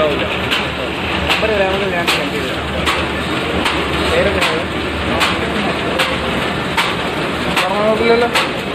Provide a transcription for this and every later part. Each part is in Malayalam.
ഉണ്ടാവില്ല നമ്പർ തരാമെങ്കിൽ ഞാൻ സെൻഡ് ചെയ്ത് തരാം പേരെങ്ങനെയാണ് പറഞ്ഞ നോക്കില്ലല്ലോ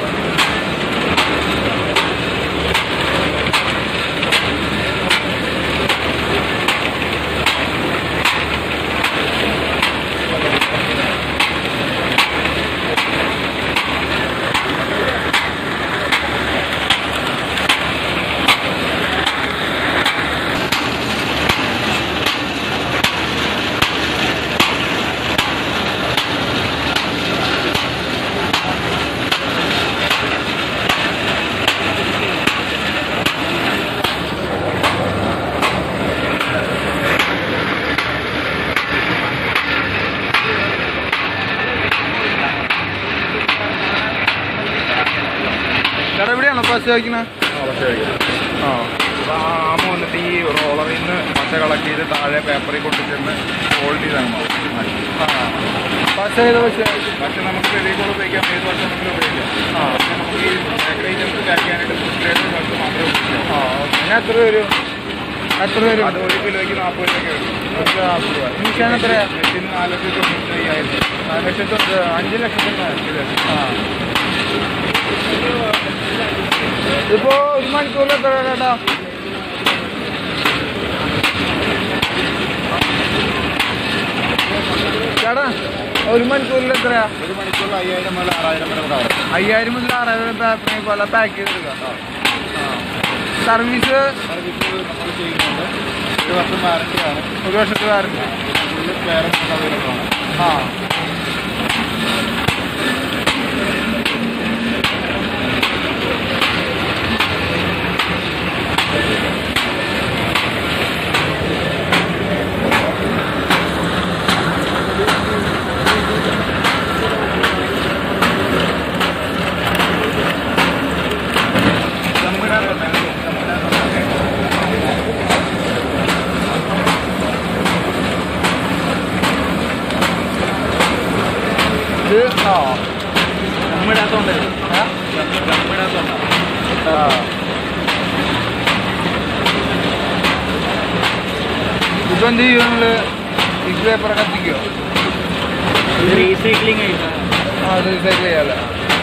ചേട്ടാ എവിടെയാണോ പശ വയ്ക്കുന്നത് ആ അപ്പോൾ ആ ആമ വന്നിട്ട് ഈ റോളറിൽ നിന്ന് പശ കളക്ട് ചെയ്ത് താഴെ പേപ്പറിൽ കൊണ്ട് ചെന്ന് ഹോൾഡ് ചെയ്താണ് മാറ്റി ആ പശ ഏത് പശ പക്ഷെ നമുക്ക് വെളിയിൽ ഉപയോഗിക്കാം ഏത് വർഷം നമുക്ക് ഉപയോഗിക്കാം ആ പക്ഷെ നമുക്ക് ഈ ബേക്കറി ഐറ്റംസ് പാക്ക് ചെയ്യാനായിട്ട് ഫുഡ് ഗ്രേഡ് വർക്ക് മാത്രമേ ഉപയോഗിക്കാം ആ ഓക്കെ ഞാൻ എത്ര വരും എത്ര വരും അത് ഒരു കിലോയ്ക്ക് നാൽപ്പത് രൂപയ്ക്ക് വരും ഒരു നാൽപ്പത് രൂപ മിഷൻ എത്രയാ മെഷീൻ നാല് ലക്ഷത്തി തൊണ്ണൂറ്റി അയ്യായിരം നാല് ലക്ഷത്തി അഞ്ച് ലക്ഷത്തിന് ആ ഇപ്പോ ഒരു മണിക്കൂറിൽ എത്ര ചേട്ടാ ചേട്ടാ ഒരു മണിക്കൂറിൽ എത്രയാ ഒരു മണിക്കൂറിൽ അയ്യായിരം മുതൽ ആറായിരം വരെ നമുക്ക് ആവും അയ്യായിരം മുതൽ ആറായിരം പേപ്പറിനെ പോലെ പാക്ക് ചെയ്തെടുക്കാം സർവീസ് സർവീസ് നമ്മൾ ചെയ്യുന്നുണ്ട് ഒരു വർഷം വാറണ്ടിയാണ് ഒരു വർഷത്തെ വാറണ്ടി ഫുള്ള് സ്പെയർ നമുക്ക് അവൈലബിൾ ആണ് ആ ഇത് ആ നമ്മിടാത്തോണ്ട് ഏ? നമ്മിടാത്തോണ്ടാണ് ആ. ഇപ്പൊ എന്ത് ചെയ്യും നിങ്ങള് ഈ പേപ്പർ കത്തിക്കോ റീസൈക്ലിംഗ് ആ റീസൈക്കിൾ ചെയ്യാല്ലേ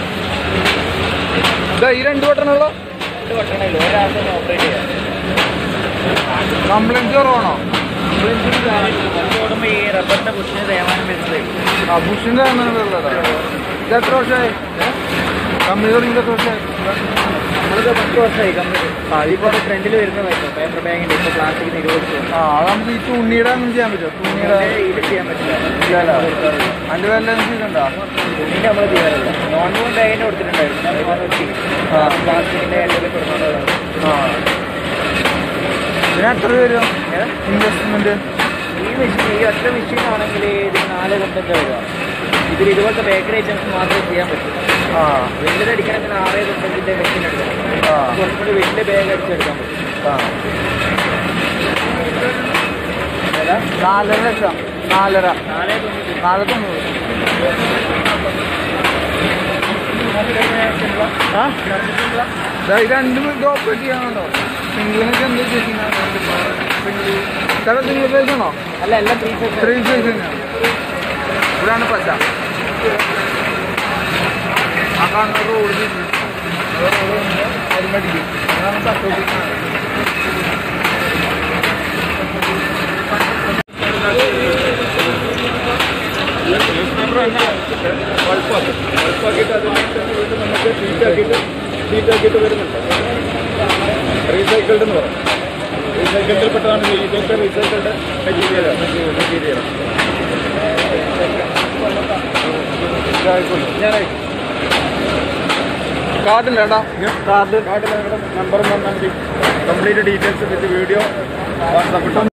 ഇതാ ഈ രണ്ട് ബട്ടണുള്ള പറ്റണല്ലോ ഒരാൾക്ക് തന്നെ ഓപ്പറേറ്റ് ചെയ്യാം കംപ്ലൈൻറ്റ് കുറവാണോ കുറച്ച് ഓടുമ്പോൾ ഈ റബ്ബറിന്റെ ബുഷിന് തേമാനം വരുന്നത് ആ ബുഷിന്റെ ഉള്ളതാ ഇത് എത്ര വർഷമായി കമ്പനി തുടങ്ങിയിട്ട് എത്ര വർഷമായി നമ്മളിത് പത്ത് വർഷമായി കമ്പനി ഇപ്പോൾ ഫ്രണ്ടിൽ വരുന്നതായിരുന്നു പേപ്പർ ബാഗിന്റെ ഇപ്പോൾ പ്ലാസ്റ്റിക് നിരോധിച്ചു ആ അത് നമുക്ക് ഈ തുണിയുടെ ഒന്നും ചെയ്യാൻ പറ്റുമോ തുണിയുടെ ഇത് ചെയ്യാൻ പറ്റില്ല ഇല്ലല്ലോ അതിന്റെ വല്ല ചെയ്തിട്ടുണ്ടോ തുണിന്റെ നമ്മൾ ചെയ്യാറില്ല നോൺ വോൺ ബാഗിന്റെ കൊടുത്തിട്ടുണ്ടായിരുന്നു അതിനെ നിർത്തി ആ. പ്ലാസ്റ്റിക്കിന്റെ എല്ലാം കൊടുക്കുന്നുണ്ടായിരുന്നു ആ ഇതിന് എത്ര വരും ഇൻവെസ്റ്റ്മെന്റ് ഈ മെഷീൻ ഈ ഒറ്റ മെഷീൻ ആണെങ്കിൽ ഇതിന് നാല് കൊണ്ടൊക്കെ വരിക ഇതിൽ ഇതുപോലത്തെ ബേക്കറി ഐറ്റംസ് മാത്രമേ ചെയ്യാൻ പറ്റൂ ആ വലുതടിക്കണമെങ്കിൽ ആറേ തൊണ്ടത്തിന്റെ മെഷീൻ എടുക്കണം ആ കുറച്ചുകൂടി വലിയ ബാഗ് അടിച്ചെടുക്കാൻ പറ്റും ആ ഏതാ നാലര ലക്ഷം നാലര നാലേ തൊണ്ണൂറ്റി നാല് തൊണ്ണൂറ് ആ ദാ ഇത് രണ്ടും ഇത് ഓപ്പറേറ്റ് ചെയ്യാനുണ്ടോ സിംഗിളിനൊക്കെ എന്താ ഉദ്ദേശിക്കുന്നത് ചേട്ടാ സിംഗിൾ സൈസ് ആണോ അല്ല എല്ലാം ത്രീ ഫൈവ് ത്രീ സൈസ് തന്നെയാണ് ഇവിടെയാണ് പച്ച ആ കാണുന്ന റോഡ് അതിനടിക്കും അതാണ് പത്തോട്ടിക്കുന്നത് പൾപ്പാക്കി പൾപ്പാക്കിയിട്ട് അതിനനുസരിച്ച് വീണ്ടും നമുക്ക് ഷീറ്റാക്കിയിട്ട് ഷീറ്റാക്കിയിട്ട് വരുന്നുണ്ട് റീസൈക്കിൾഡ് എന്ന് പറയും റീസൈക്കിൾഡിൽ പെട്ടതാണ് ഈ ഇതൊക്കെ റീസൈക്കിൾഡ് മെറ്റീരിയലാണ് മെറ്റീരിയലാണ് കാർഡില്ല ഏട്ടാ കാർഡ് കാർഡിൽ നമ്പർ തന്നാൽ മതി complete details with video WhatsApp